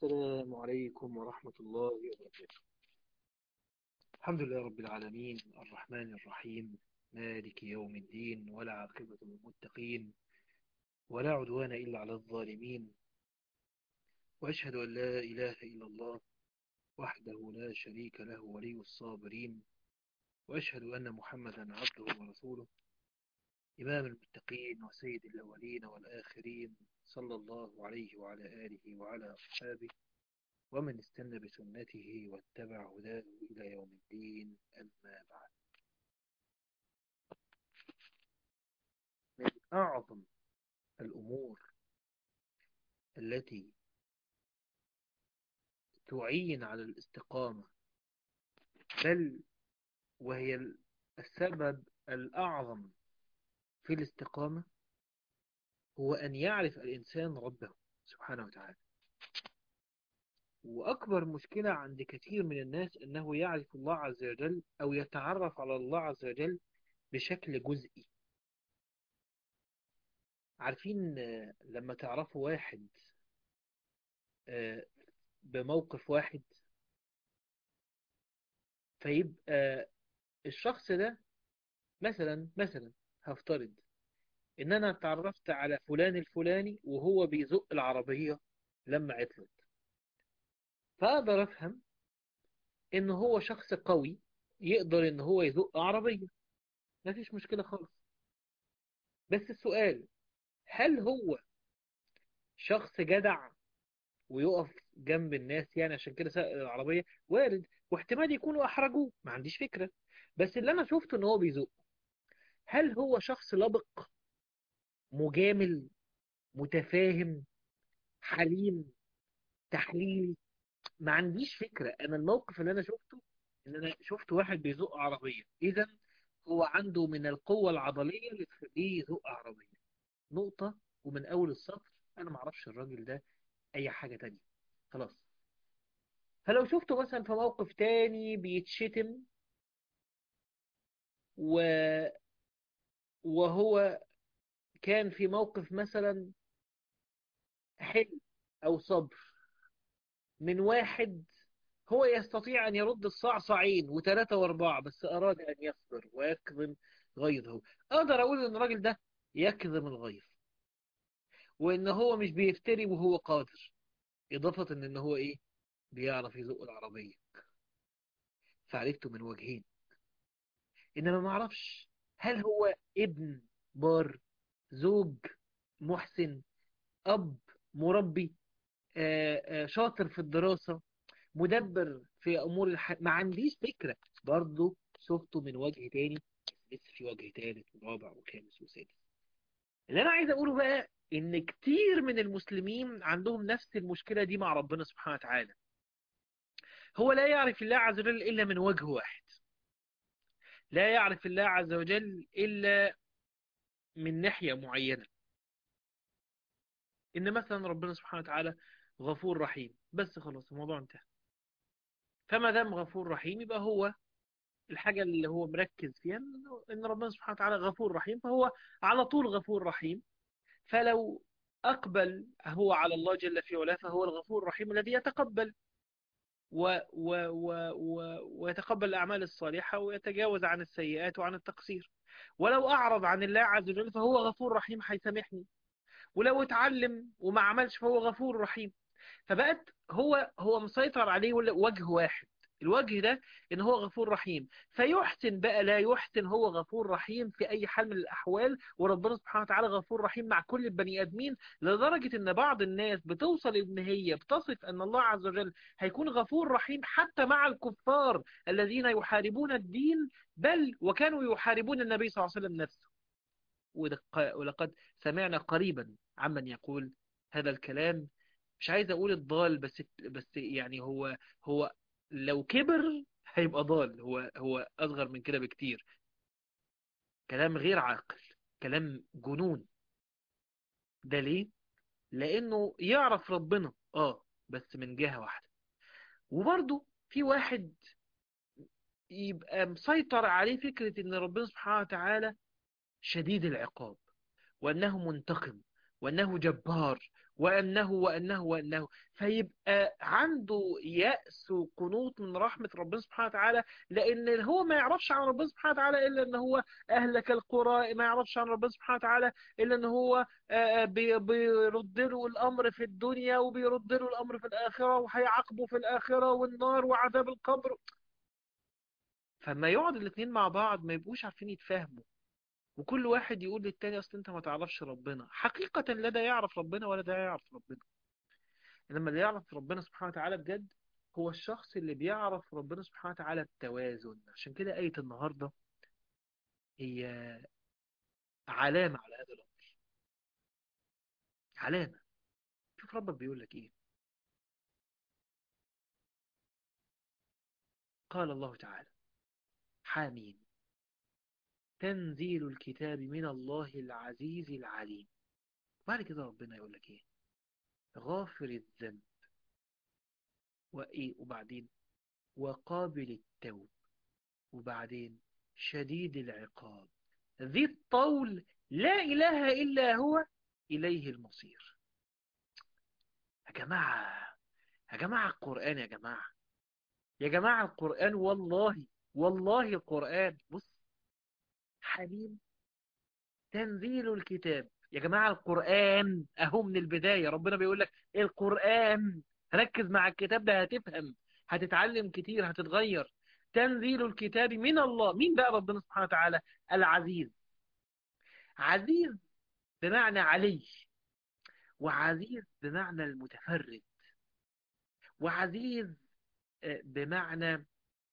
السلام عليكم ورحمة الله وبركاته الحمد لله رب العالمين الرحمن الرحيم مالك يوم الدين ولا عاقبة للمتقين ولا عدوان إلا على الظالمين وأشهد أن لا إله إلا الله وحده لا شريك له ولي الصابرين وأشهد أن محمدا عبده ورسوله إمام المتقين وسيد الأولين والآخرين صلى الله عليه وعلى آله وعلى أصحابه ومن استنى بسنته واتبع هداه إلى يوم الدين أما بعد من أعظم الأمور التي تعين على الاستقامة بل وهي السبب الأعظم في الاستقامة هو أن يعرف الإنسان ربه سبحانه وتعالى وأكبر مشكلة عند كثير من الناس أنه يعرف الله عز وجل أو يتعرف على الله عز وجل بشكل جزئي عارفين آه، لما تعرفوا واحد آه، بموقف واحد فيبقى الشخص ده مثلا مثلا هفترض ان انا اتعرفت على فلان الفلاني وهو بيزق العربية لما عطلت فاقدر افهم ان هو شخص قوي يقدر ان هو يزق عربية مفيش مشكلة خالص بس السؤال هل هو شخص جدع ويقف جنب الناس يعني عشان كده سائق العربية وارد واحتمال يكونوا احرجوه ما عنديش فكرة بس اللي انا شفته ان هو بيزق هل هو شخص لبق مجامل متفاهم حليم تحليلي ما عنديش فكرة أنا الموقف اللي أنا شفته إن أنا شفت واحد بيزق عربية إذا هو عنده من القوة العضلية اللي تخليه يزق عربية نقطة ومن أول السطر أنا ما أعرفش الراجل ده أي حاجة تانية خلاص فلو شفته مثلا في موقف تاني بيتشتم و... وهو كان في موقف مثلا حلم أو صبر من واحد هو يستطيع أن يرد الصعصعين وثلاثة وأربعة بس أراد أن يصبر ويكظم غيظه أقدر أقول إن الراجل ده يكظم الغيظ وإن هو مش بيفتري وهو قادر إضافة إن إن هو إيه بيعرف يزق العربية فعرفته من وجهين إنما ما أعرفش هل هو ابن بار زوج محسن أب مربي آه، آه، شاطر في الدراسة مدبر في أمور الح... ما عنديش فكرة برضه شفته من وجه تاني لسه في وجه تالت ورابع وخامس وسادس اللي أنا عايز أقوله بقى إن كتير من المسلمين عندهم نفس المشكلة دي مع ربنا سبحانه وتعالى هو لا يعرف الله عز وجل إلا من وجه واحد لا يعرف الله عز وجل إلا من ناحية معينة إن مثلا ربنا سبحانه وتعالى غفور رحيم بس خلاص الموضوع انتهى فما دام غفور رحيم يبقى هو الحاجة اللي هو مركز فيها إنه- إن ربنا سبحانه وتعالى غفور رحيم فهو على طول غفور رحيم فلو أقبل هو على الله جل في علاه فهو الغفور الرحيم الذي يتقبل و و و و ويتقبل الأعمال الصالحة ويتجاوز عن السيئات وعن التقصير ولو أعرض عن الله عز وجل فهو غفور رحيم هيسامحني ولو اتعلم وما عملش فهو غفور رحيم فبقت هو هو مسيطر عليه وجه واحد الوجه ده ان هو غفور رحيم فيحسن بقى لا يحسن هو غفور رحيم في اي حال من الاحوال وربنا سبحانه وتعالى غفور رحيم مع كل البني ادمين لدرجة ان بعض الناس بتوصل ان هي بتصف ان الله عز وجل هيكون غفور رحيم حتى مع الكفار الذين يحاربون الدين بل وكانوا يحاربون النبي صلى الله عليه وسلم نفسه ودق- ولقد سمعنا قريبا عمن يقول هذا الكلام مش عايز اقول الضال بس بس يعني هو هو لو كبر هيبقى ضال هو هو اصغر من كده بكتير كلام غير عاقل كلام جنون ده ليه لانه يعرف ربنا اه بس من جهة واحدة وبرضه في واحد يبقى مسيطر عليه فكرة ان ربنا سبحانه وتعالى شديد العقاب وأنه منتقم وأنه جبار وأنه وأنه وأنه فيبقى عنده يأس وقنوط من رحمة ربنا سبحانه وتعالى لأن هو ما يعرفش عن ربنا سبحانه وتعالى إلا أن هو أهلك القرى ما يعرفش عن ربنا سبحانه وتعالى إلا أن هو بيرد له الأمر في الدنيا وبيرد له الأمر في الآخرة وهيعاقبه في الآخرة والنار وعذاب القبر فما يقعد الاثنين مع بعض ما يبقوش عارفين يتفاهموا وكل واحد يقول للتاني اصل انت ما تعرفش ربنا حقيقة لا ده يعرف ربنا ولا ده يعرف ربنا انما اللي يعرف ربنا سبحانه وتعالى بجد هو الشخص اللي بيعرف ربنا سبحانه وتعالى بتوازن عشان كده آية النهاردة هي علامة على هذا الأمر علامة شوف ربك بيقول لك ايه قال الله تعالى حامين تنزيل الكتاب من الله العزيز العليم بعد كده ربنا يقول لك ايه غافر الذنب وايه وبعدين وقابل التوب وبعدين شديد العقاب ذي الطول لا إله إلا هو إليه المصير يا جماعة يا جماعة القرآن يا جماعة يا جماعة القرآن والله والله القرآن بص حليم تنزيل الكتاب يا جماعة القرآن أهو من البداية ربنا بيقول لك القرآن ركز مع الكتاب ده هتفهم هتتعلم كتير هتتغير تنزيل الكتاب من الله مين بقى ربنا سبحانه وتعالى العزيز عزيز بمعنى علي وعزيز بمعنى المتفرد وعزيز بمعنى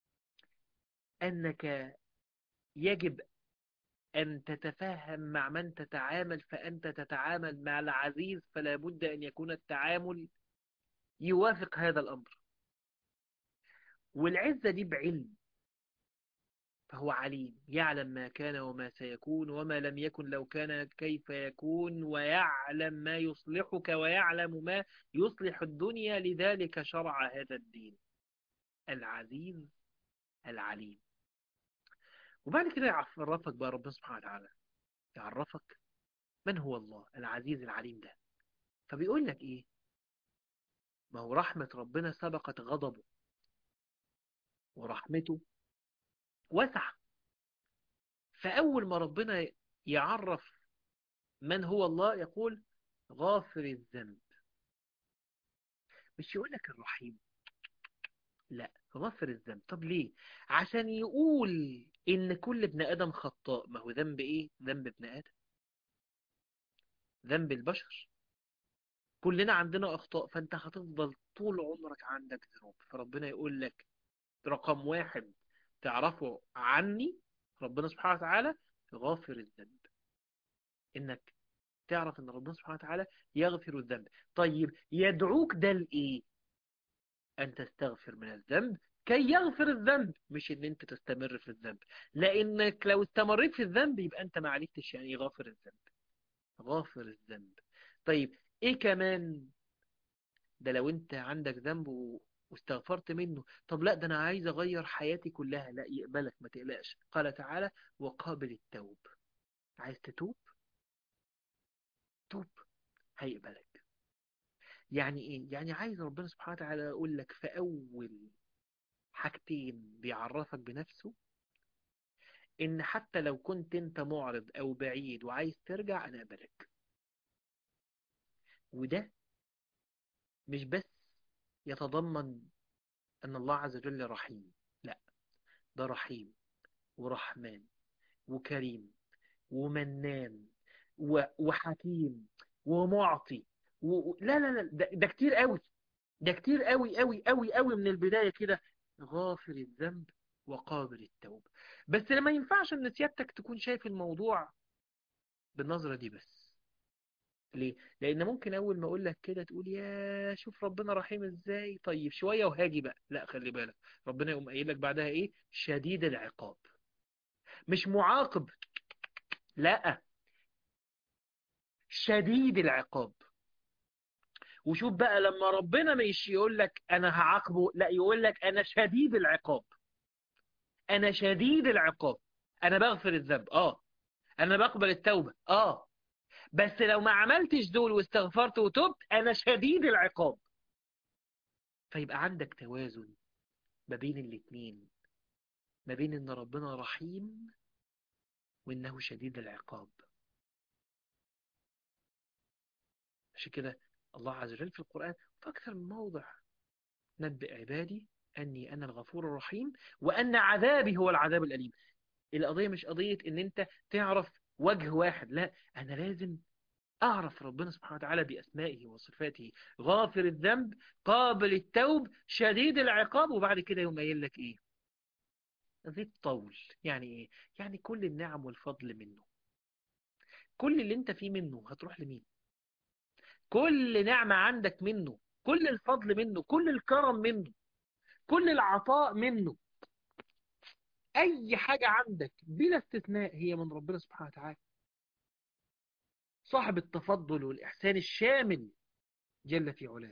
أنك يجب أن تتفاهم مع من تتعامل فأنت تتعامل مع العزيز فلا بد أن يكون التعامل يوافق هذا الأمر والعزة دي بعلم فهو عليم يعلم ما كان وما سيكون وما لم يكن لو كان كيف يكون ويعلم ما يصلحك ويعلم ما يصلح الدنيا لذلك شرع هذا الدين العزيز العليم وبعد كده يعرفك بقى ربنا سبحانه وتعالى يعرفك من هو الله العزيز العليم ده فبيقول لك ايه ما هو رحمة ربنا سبقت غضبه ورحمته وسع فأول ما ربنا يعرف من هو الله يقول غافر الذنب مش يقول لك الرحيم لا غفر الذنب طب ليه عشان يقول ان كل ابن ادم خطاء ما هو ذنب ايه ذنب ابن ادم ذنب البشر كلنا عندنا اخطاء فانت هتفضل طول عمرك عندك ذنوب فربنا يقول لك رقم واحد تعرفه عني ربنا سبحانه وتعالى غافر الذنب انك تعرف ان ربنا سبحانه وتعالى يغفر الذنب طيب يدعوك ده لايه أن تستغفر من الذنب كي يغفر الذنب مش ان انت تستمر في الذنب لانك لو استمريت في الذنب يبقى انت ما عرفتش يعني غافر الذنب غافر الذنب طيب ايه كمان ده لو انت عندك ذنب و... واستغفرت منه طب لا ده انا عايز اغير حياتي كلها لا يقبلك ما تقلقش قال تعالى وقابل التوب عايز تتوب توب هيقبلك يعني ايه يعني عايز ربنا سبحانه وتعالى يقول لك في اول حاجتين بيعرفك بنفسه ان حتى لو كنت انت معرض او بعيد وعايز ترجع انا اقبلك وده مش بس يتضمن ان الله عز وجل رحيم لا ده رحيم ورحمن وكريم ومنان وحكيم ومعطي و... لا لا لا ده, ده كتير قوي ده كتير قوي قوي قوي قوي من البداية كده غافر الذنب وقابل التوب بس لما ينفعش ان سيادتك تكون شايف الموضوع بالنظرة دي بس ليه؟ لأن ممكن أول ما أقول لك كده تقول يا شوف ربنا رحيم إزاي طيب شوية وهاجي بقى لا خلي بالك ربنا يقوم قايل لك بعدها إيه شديد العقاب مش معاقب لا شديد العقاب وشوف بقى لما ربنا مش يقول لك انا هعاقبه لا يقول لك انا شديد العقاب انا شديد العقاب انا بغفر الذنب اه انا بقبل التوبة اه بس لو ما عملتش دول واستغفرت وتبت أنا شديد العقاب فيبقى عندك توازن ما بين الاتنين ما بين ان ربنا رحيم وانه شديد العقاب عشان كده الله عز وجل في القرآن في أكثر من موضع نبئ عبادي أني أنا الغفور الرحيم وأن عذابي هو العذاب الأليم القضية مش قضية أن أنت تعرف وجه واحد لا أنا لازم أعرف ربنا سبحانه وتعالى بأسمائه وصفاته غافر الذنب قابل التوب شديد العقاب وبعد كده يوم قايل لك إيه ذي الطول يعني إيه يعني كل النعم والفضل منه كل اللي أنت فيه منه هتروح لمين كل نعمة عندك منه كل الفضل منه كل الكرم منه كل العطاء منه أي حاجة عندك بلا استثناء هي من ربنا سبحانه وتعالى صاحب التفضل والإحسان الشامل جل في علاه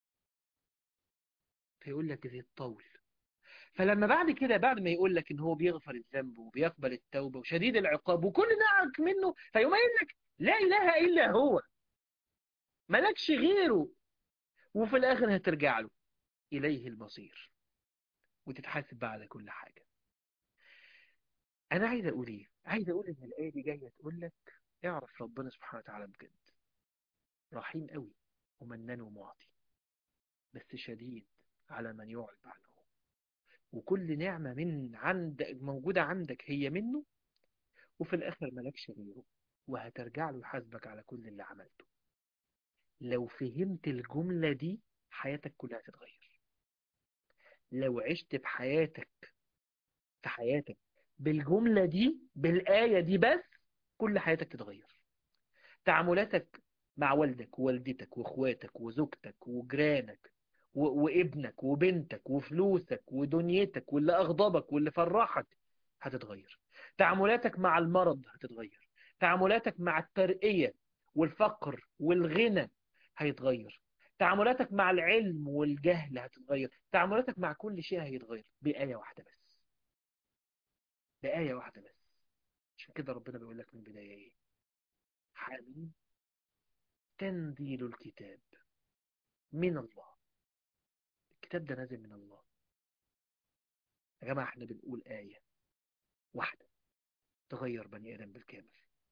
فيقول لك ذي الطول فلما بعد كده بعد ما يقول لك ان هو بيغفر الذنب وبيقبل التوبة وشديد العقاب وكل نعمك منه فيقوم قايل لك لا إله إلا هو ملكش غيره وفي الآخر هترجع له إليه المصير وتتحاسب بقى على كل حاجة أنا عايز أقول إيه؟ عايز أقول إن الآية دي جاية تقول لك اعرف ربنا سبحانه وتعالى بجد رحيم قوي ومنان ومعطي بس شديد على من يعرض عنه وكل نعمة من عند موجودة عندك هي منه وفي الآخر ملكش غيره وهترجع له يحاسبك على كل اللي عملته لو فهمت الجملة دي حياتك كلها هتتغير لو عشت بحياتك في حياتك بالجملة دي بالآية دي بس كل حياتك تتغير تعاملاتك مع والدك ووالدتك واخواتك وزوجتك وجيرانك وابنك وبنتك وفلوسك ودنيتك واللي أغضبك واللي فرحك هتتغير تعاملاتك مع المرض هتتغير تعاملاتك مع الترقية والفقر والغنى هيتغير تعاملاتك مع العلم والجهل هتتغير تعاملاتك مع كل شيء هيتغير بآية واحدة بس بآية واحدة بس عشان كده ربنا بيقول لك من البداية ايه حميم تنزيل الكتاب من الله الكتاب ده نازل من الله يا جماعة احنا بنقول آية واحدة تغير بني آدم بالكامل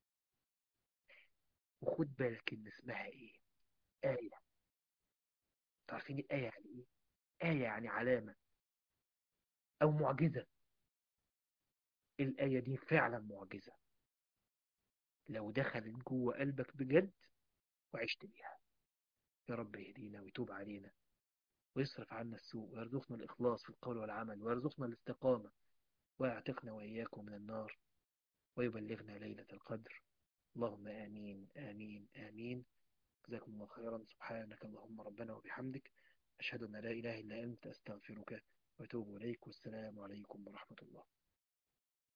وخد بالك ان اسمها ايه آية تعرفين الآية يعني ايه آية يعني علامة او معجزة الآية دي فعلا معجزة لو دخلت جوه قلبك بجد وعشت بيها يا رب يهدينا ويتوب علينا ويصرف عنا السوء ويرزقنا الإخلاص في القول والعمل ويرزقنا الاستقامة ويعتقنا وإياكم من النار ويبلغنا ليلة القدر اللهم آمين آمين آمين جزاكم الله خيرا سبحانك اللهم ربنا وبحمدك أشهد أن لا إله إلا أنت أستغفرك وأتوب إليك والسلام عليكم ورحمة الله